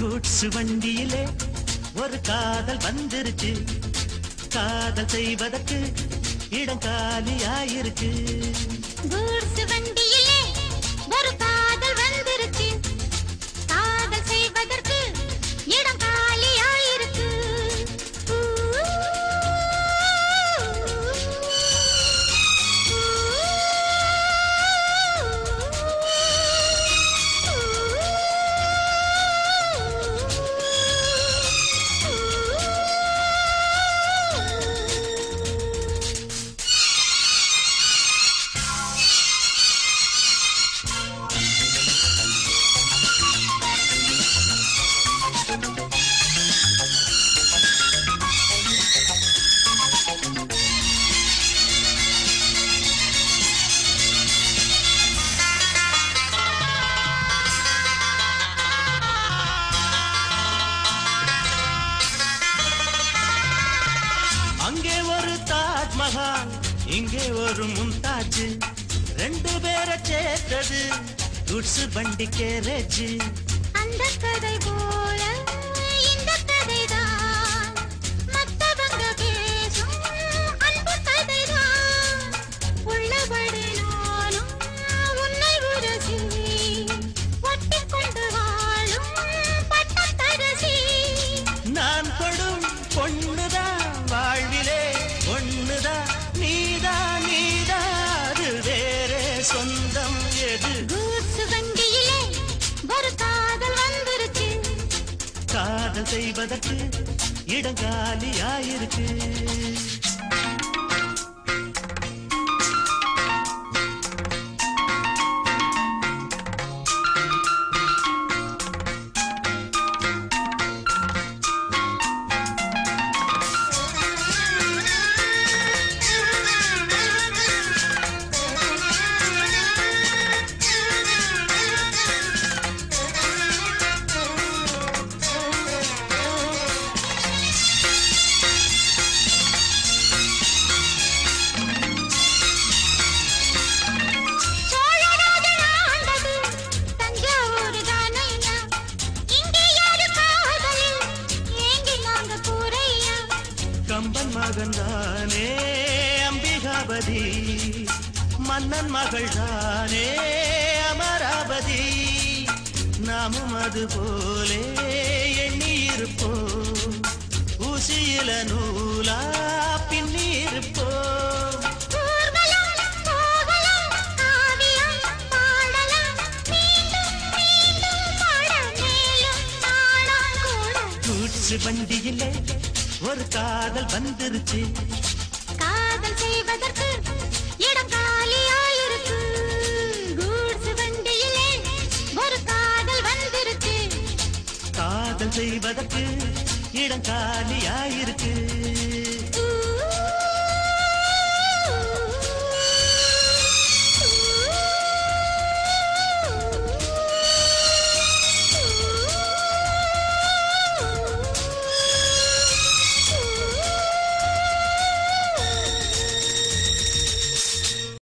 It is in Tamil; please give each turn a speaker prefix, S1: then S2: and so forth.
S1: கூட்ஸ் வண்டியிலே ஒரு காதல் வந்துருச்சு காதல் செய்வதற்கு இடம் காலியாயிருக்கு
S2: கூட்ஸ் வண்டியிலே ஒரு காதல் வந்துருச்சு காதல் செய்வதற்கு இடம் காலியாயிருக்கு ஊ,
S1: அங்கே ஒரு தாஜ்மஹால் இங்கே ஒரு மும்தாஜ் ரெண்டு பேரை சேர்த்தது குட்ஸ் வண்டி கேரேஜ்
S2: அந்த கதை போல இந்த கதைதான் மத்தவங்க பேசும் அன்பு கதைதான் உள்ளபடி நானும் உன்னை உரசி ஒட்டிக்கொண்டு வாழும் பட்டத்தரசி
S1: நான் படும் பொண்ணுதான் வாழ்விலே ஒண்ணுதான் நீதான் நீதான் அது வேறே சொந்தம் எது
S2: கூட்ஸ் வண்டியிலே ஒரு காதல் வந்துருச்சு
S1: காதல் செய்வதற்கு இடங்காலியாயிருக்கு
S2: சோழராஜன் ஆண்டது தஞ்சாவூர் தானையா இங்கே யாரு காதலில் ஏங்கி நாங்க கூரையா
S1: கம்பன் மகன் தானே அம்பிகாபதி மன்னன் மகள் தானே அமராவதி நாமும் அது போலே எண்ணி இருப்போம் ஊசியில நூலா பின்னி இருப்போம்
S2: ஊர்வலம் போகலாம் காவியம் பாடலாம் மீண்டும் மீண்டும் பாட மேலும் நாளாம் கூட
S1: கூட்சு வண்டியிலே ஒரு காதல் வந்துருச்சு
S2: காதல் செய்வதற்கு இடம் காலியாயிருக்கு கூட்ஸ் வண்டியிலே ஒரு காதல் வந்துருச்சு
S1: காதல் செய்வதற்கு இடம் காலியாயிருக்கு